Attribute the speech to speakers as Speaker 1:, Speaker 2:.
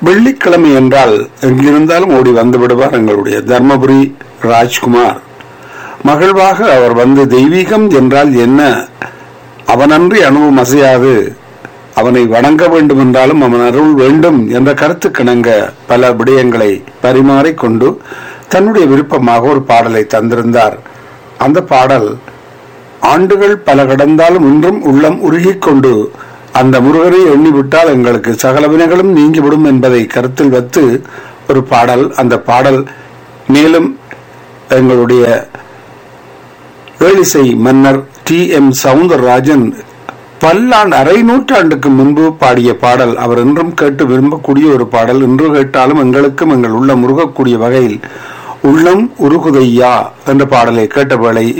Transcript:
Speaker 1: வெள்ளிக்கிழமை என்றால் எங்கிருந்தாலும் ஓடி வந்து விடுவார் எங்களுடைய தர்மபுரி ராஜ்குமார் மகிழ்வாக அவர் வந்து தெய்வீகம் என்றால் என்ன அவனன்றி அணுவும் அசையாது அவனை வணங்க வேண்டும் என்றாலும் அவன் அருள் வேண்டும் என்ற கருத்துக்கிணங்க பல விடயங்களை பரிமாறிக்கொண்டு தன்னுடைய விருப்பமாக ஒரு பாடலை தந்திருந்தார் அந்த பாடல் ஆண்டுகள் பல கடந்தாலும் இன்றும் உள்ளம் உருகிக் கொண்டு அந்த முருகரை எண்ணிவிட்டால் எங்களுக்கு சகல வினைகளும் நீங்கிவிடும் என்பதை கருத்தில் வைத்து ஒரு பாடல் அந்த பாடல் மேலும் எங்களுடைய ஏழிசை மன்னர் டி எம் சவுந்தரராஜன் பல்லாண்டு அரை நூற்றாண்டுக்கு முன்பு பாடிய பாடல் அவர் என்றும் கேட்டு விரும்பக்கூடிய ஒரு பாடல் இன்று கேட்டாலும் எங்களுக்கும் எங்கள் உள்ளம் உருகக்கூடிய வகையில் உள்ளம் உருகுதையா என்ற பாடலை கேட்ட வேளை